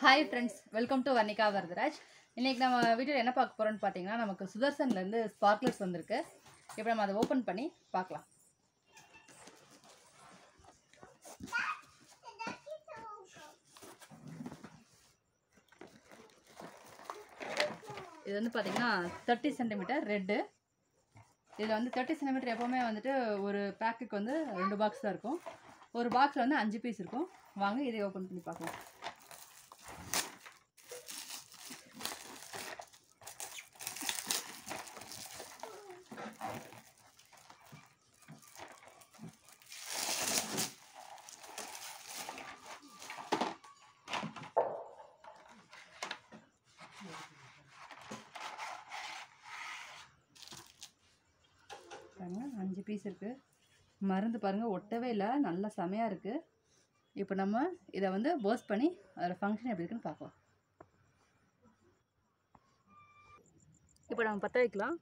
hi friends welcome to Varnika Varadaraj இன்றைக்கி நம்ம வீடியோவில் என்ன பார்க்க போகிறோம்னு பார்த்தீங்கன்னா நமக்கு சுதர்சன்லேருந்து ஸ்பார்க்லர்ஸ் வந்திருக்கு இப்போ நம்ம அதை ஓப்பன் பண்ணி பார்க்கலாம் இது வந்து பார்த்தீங்கன்னா தேர்ட்டி சென்டிமீட்டர் ரெட்டு இதில் வந்து தேர்ட்டி சென்டிமீட்டர் எப்போவுமே வந்துட்டு ஒரு பேக்குக்கு வந்து ரெண்டு பாக்ஸ் தான் இருக்கும் ஒரு பாக்ஸில் வந்து அஞ்சு பீஸ் இருக்கும் வாங்க இதை ஓப்பன் பண்ணி பார்க்கலாம் பாருங்க அஞ்சு பீஸ் இருக்குது மருந்து பாருங்கள் ஒட்டவே இல்லை நல்லா செமையாக இருக்குது இப்போ நம்ம இதை வந்து போஸ்ட் பண்ணி அதோட ஃபங்க்ஷன் எப்படி இருக்குன்னு பார்க்கலாம் இப்போ நம்ம பற்ற வைக்கலாம்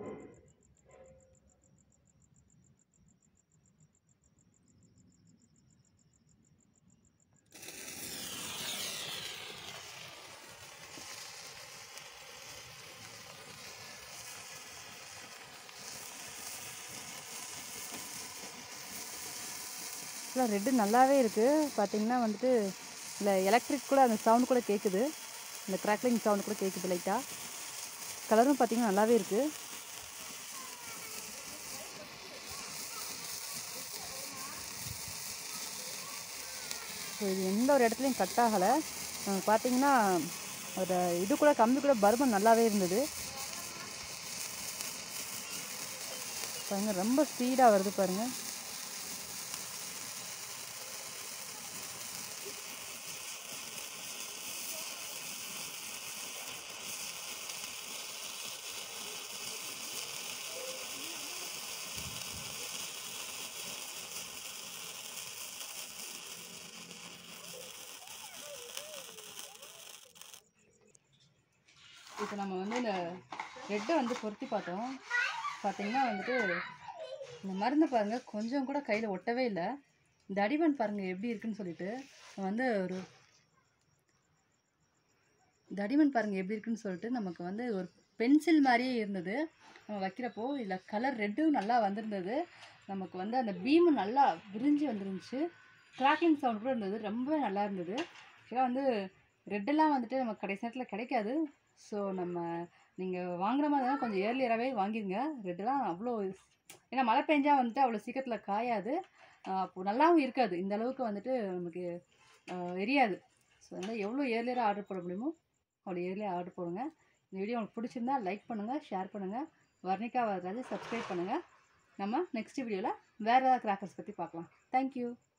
ஆக்சுவலாக ரெட்டு நல்லாவே இருக்குது பார்த்தீங்கன்னா வந்துட்டு இல்லை எலக்ட்ரிக் கூட அந்த சவுண்ட் கூட கேட்குது இந்த க்ராக்லிங் சவுண்ட் கூட கேட்குது லைட்டாக கலரும் பார்த்தீங்கன்னா நல்லாவே இருக்குது ஸோ இது எந்த ஒரு இடத்துலையும் கட் ஆகலை பார்த்தீங்கன்னா அதோட இது கூட கம்பி கூட பர்மன் நல்லாவே இருந்தது பாருங்க ரொம்ப ஸ்பீடாக வருது பாருங்கள் இப்போ நம்ம வந்து இந்த ரெட்டை வந்து பொருத்தி பார்த்தோம் பார்த்தீங்கன்னா வந்துட்டு இந்த மருந்து பாருங்கள் கொஞ்சம் கூட கையில் ஒட்டவே இல்லை இந்த அடிமண் பாருங்கள் எப்படி இருக்குன்னு சொல்லிட்டு நம்ம வந்து ஒரு இந்த அடிமண் பாருங்கள் எப்படி இருக்குன்னு சொல்லிட்டு நமக்கு வந்து ஒரு பென்சில் மாதிரியே இருந்தது நம்ம வைக்கிறப்போ இதில் கலர் ரெட்டும் நல்லா வந்திருந்தது நமக்கு வந்து அந்த பீமும் நல்லா விரிஞ்சு வந்துருந்துச்சு கிராக்லிங் சவுண்ட் கூட இருந்தது ரொம்ப நல்லா இருந்தது ஆக்சுவலாக வந்து ரெட்டெல்லாம் வந்துட்டு நமக்கு கடைசி நேரத்தில் கிடைக்காது ஸோ நம்ம நீங்கள் வாங்குற மாதிரி இருந்தால் கொஞ்சம் ஏர்லியராகவே வாங்கிடுங்க ரெட்டெல்லாம் அவ்வளோ ஏன்னா மழை பெஞ்சா வந்துட்டு அவ்வளோ சீக்கிரத்தில் காயாது ஆஹ் அப்போ நல்லாவும் இருக்காது இந்த அளவுக்கு வந்துட்டு நமக்கு ஆஹ் எரியாது ஸோ வந்து எவ்வளோ ஏர்லியராக ஆர்டர் போட முடியுமோ அவ்வளோ ஏர்லியாக ஆர்டர் போடுங்க இந்த வீடியோ உங்களுக்கு பிடிச்சிருந்தா லைக் பண்ணுங்கள் ஷேர் பண்ணுங்கள் வர்ணிகா வரராஜ் சப்ஸ்கிரைப் பண்ணுங்கள் நம்ம நெக்ஸ்ட் வீடியோவில் வேறு ஏதாவது கிராக்கர்ஸ் பற்றி பார்க்கலாம் தேங்க்யூ